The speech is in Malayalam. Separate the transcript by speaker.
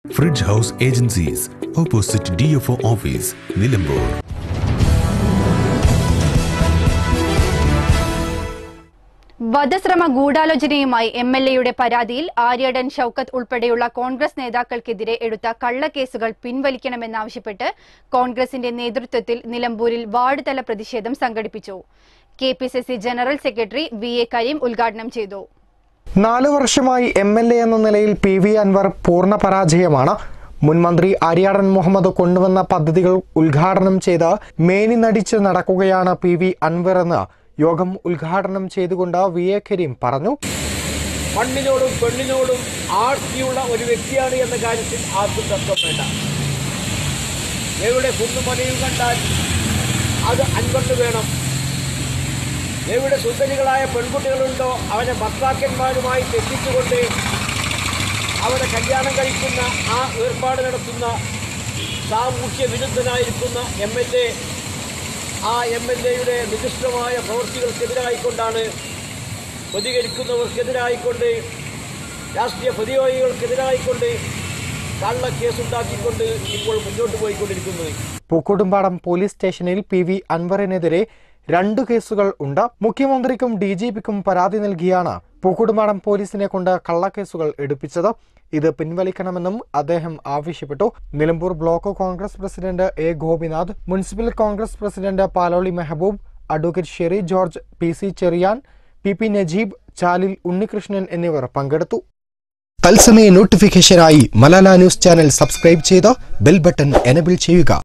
Speaker 1: fridge house agencies opposite D F O office Nilambur
Speaker 2: വധശ്രമ ഗൂഢാലോചനയുമായി എം എൽ എയുടെ പരാതിയിൽ ആര്യടൻ ഷൌക്കത്ത് ഉൾപ്പെടെയുള്ള കോൺഗ്രസ് നേതാക്കൾക്കെതിരെ എടുത്ത കള്ളക്കേസുകൾ പിൻവലിക്കണമെന്നാവശ്യപ്പെട്ട് കോൺഗ്രസിന്റെ നേതൃത്വത്തിൽ നിലമ്പൂരിൽ വാർഡ് തല പ്രതിഷേധം സംഘടിപ്പിച്ചു K P C C general secretary V A Kareem ഉദ്ഘാടനം ചെയ്തു
Speaker 3: നാലു വർഷമായി എം എൽ എ എന്ന നിലയിൽ പി വി അൻവർ പൂർണ്ണ പരാജയമാണ് മുൻമന്ത്രി ആര്യാടൻ മുഹമ്മദ് കൊണ്ടുവന്ന പദ്ധതികൾ ഉദ്ഘാടനം ചെയ്ത് മേനി നടിച്ച് നടക്കുകയാണ് പി വി അൻവർ എന്ന് യോഗം ഉദ്ഘാടനം ചെയ്തുകൊണ്ട് വി എ കരീം പറഞ്ഞു
Speaker 4: മണ്ണിനോടും പെണ്ണിനോടും ആർത്തിയുള്ള ഒരു വ്യക്തിയാണ് എന്ന കാര്യത്തിൽ ആർക്കും തത്വം വേണ്ട എവിടെ കുന്നുമലയും കണ്ടാൽ അത് അൻപത് വേണം എവിടെ സുന്ദരികളായ പെൺകുട്ടികളുണ്ടോ അവരെ ഭർത്താക്കന്മാരുമായി തെറ്റിച്ചുകൊണ്ട് അവരെ കല്യാണം കഴിക്കുന്ന ആ ഏർപ്പാട് നടത്തുന്ന സാമൂഹ്യ വിരുദ്ധനായിരിക്കുന്ന എം എൽ എ ആ എം എൽ എയുടെ നികൃഷ്ടമായ പ്രവൃത്തികൾക്കെതിരായിക്കൊണ്ടാണ് പ്രതികരിക്കുന്നവർക്കെതിരായിക്കൊണ്ട് രാഷ്ട്രീയ പ്രതിയോഗികൾക്കെതിരായിക്കൊണ്ട് കള്ള കേസുണ്ടാക്കിക്കൊണ്ട് ഇപ്പോൾ മുന്നോട്ട് പോയിക്കൊണ്ടിരിക്കുന്നത്
Speaker 3: പൂക്കോട്ടുംപാടം പോലീസ് സ്റ്റേഷനിൽ പി വി അൻവറിനെതിരെ രണ്ടു കേസുകൾ ഉണ്ട് മുഖ്യമന്ത്രിക്കും ഡി ജി പിക്കും പരാതി നൽകിയാണ് പൂക്കോട്ടുംപാടം പോലീസിനെ കൊണ്ട് കള്ളക്കേസുകൾ എടുപ്പിച്ചത് ഇത് പിൻവലിക്കണമെന്നും അദ്ദേഹം ആവശ്യപ്പെട്ടു Nilambur block Congress president A Gopinath municipal Congress president Paloli Mehaboob advocate Sheri George P C Cheriyan P P Najeeb Chalil Unnikrishnan എന്നിവർ പങ്കെടുത്തു തത്സമയ നോട്ടിഫിക്കേഷനായി മലാല ന്യൂസ് ചാനൽ സബ്സ്ക്രൈബ് ചെയ്ത് ബെൽ ബട്ടൺ എനബിൾ ചെയ്യുക